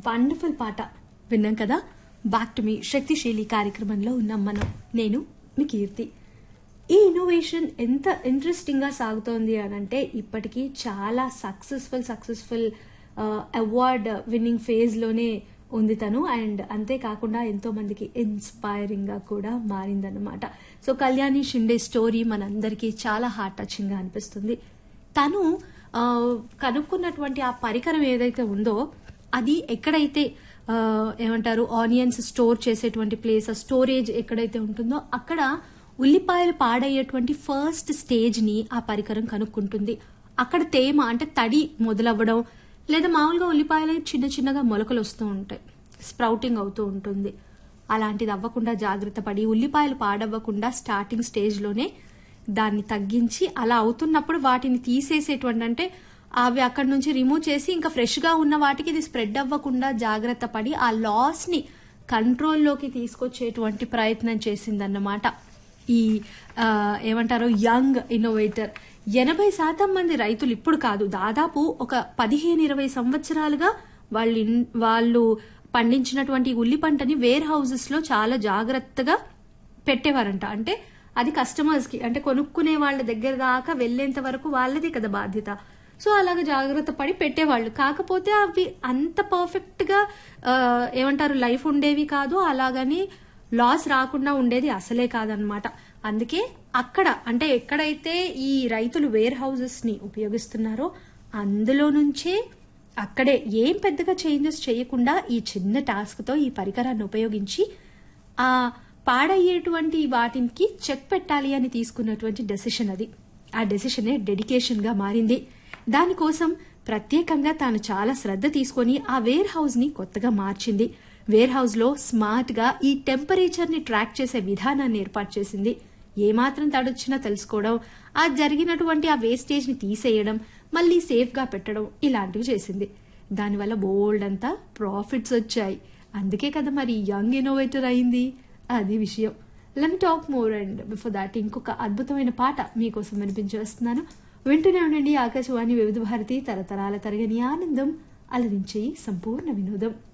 wonderful పాట విన్నాం కదా బ్యాక్ టు మీ శక్తిశీలి కార్యక్రమంలో ఉన్నాం మనం నేను మీ కీర్తి ఈ ఇన్నోవేషన్ ఎంత ఇంట్రెస్టింగ్ గా సాగుతోంది అని అంటే ఇప్పటికీ చాలా successful successful award winning phase లోనే ఉంది తను అండ్ అంతేకాకుండా ఎంతో మందికి ఇన్స్పైరింగ్ గా కూడా మారిందన్నమాట సో కళ్యాణి షిండే స్టోరీ మనందరికీ చాలా హార్ట్ టచింగ్ గా అనిపిస్తుంది తను ఆ, కనుక్కున్నటువంటి ఆ పరికరం ఏదైతే ఉందో అది ఎక్కడైతే ఆ, ఏమంటారు ఆనియన్స్ స్టోర్ చేసేటువంటి ప్లేస్ స్టోరేజ్ ఎక్కడైతే ఉంటుందో అక్కడ ఉల్లిపాయలు పాడయ్యేటువంటి ఫస్ట్ స్టేజ్ ని ఆ పరికరం కనుక్కుంటుంది అక్కడ తేమ అంటే తడి మొదలవ్వడం లేదా మామూలుగా ఉల్లిపాయలు చిన్న చిన్నగా మొలకలు వస్తూ ఉంటాయి స్ప్రౌటింగ్ అవుతూ ఉంటుంది అలాంటిది అవ్వకుండా జాగ్రత్త పడి ఉల్లిపాయలు పాడవ్వకుండా స్టార్టింగ్ స్టేజ్ లోనే దాన్ని తగ్గించి అలా అవుతున్నప్పుడు వాటిని తీసేసేటువంటి అంటే అవి అక్కడ నుంచి రిమూవ్ చేసి ఇంకా ఫ్రెష్ గా ఉన్న వాటికి ఇది స్ప్రెడ్ అవ్వకుండా జాగ్రత్త పడి ఆ లాస్ ని కంట్రోల్లోకి తీసుకొచ్చేటువంటి ప్రయత్నం చేసిందన్నమాట ఈ ఆ, ఏమంటారు యంగ్ ఇన్నోవేటర్ ఎనభై శాతం మంది రైతులు ఇప్పుడు కాదు దాదాపు ఒక పదిహేను ఇరవై సంవత్సరాలుగా వాళ్ళు ఇన్- వాళ్ళు పండించినటువంటి ఉల్లి పంటని వేర్ హౌసెస్ లో చాలా జాగ్రత్తగా పెట్టేవారంట అంటే అది కస్టమర్స్ కి అంటే కొనుక్కునే వాళ్ళ దగ్గర దాకా వెళ్లేంత వరకు వాళ్ళది కదా బాధ్యత సో అలాగ జాగ్రత్త పడి పెట్టేవాళ్ళు కాకపోతే అవి అంత పర్ఫెక్ట్ గా ఆ, ఏమంటారు లైఫ్ ఉండేవి కాదు అలాగని లాస్ రాకుండా ఉండేది అసలే కాదనమాట అందుకే అక్కడ అంటే ఎక్కడైతే ఈ రైతులు వేర్ హౌసెస్ ని ఉపయోగిస్తున్నారో అందులో నుంచే అక్కడే ఏం పెద్దగా చేంజెస్ చేయకుండా ఈ చిన్న టాస్క్ తో ఈ పరికరాన్ని ఉపయోగించి ఆ పాడయ్యేటువంటి వాటికి చెక్ పెట్టాలి అని తీసుకున్నటువంటి డెసిషన్ అది ఆ డెసిషనే డెడికేషన్ గా మారింది దానికోసం ప్రత్యేకంగా తాను చాలా శ్రద్ధ తీసుకొని ఆ వేర్ హౌస్ ని కొత్తగా మార్చింది వేర్ హౌస్ లో స్మార్ట్ గా ఈ టెంపరేచర్ ని ట్రాక్ చేసే విధానాన్ని ఏర్పాటు చేసింది ఏమాత్రం తడొచ్చినా తెలుసుకోవడం ఆ జరిగినటువంటి ఆ వేస్టేజ్ ని తీసేయడం మళ్ళీ సేఫ్ గా పెట్టడం ఇలాంటివి చేసింది దానివల్ల బోల్డ్ అంతా ప్రాఫిట్స్ వచ్చాయి అందుకే కదా మరి యంగ్ ఇన్నోవేటర్ అయింది అది విషయం let talk more and before that ఇంకొక అద్భుతమైన పాట మీకోసం వినిపించేస్తున్నాను వింటూనే ఉండండి ఆకాశవాణి వివిధ భారతి తరతరాల తరగని ఆనందం అలరించే సంపూర్ణ వినోదం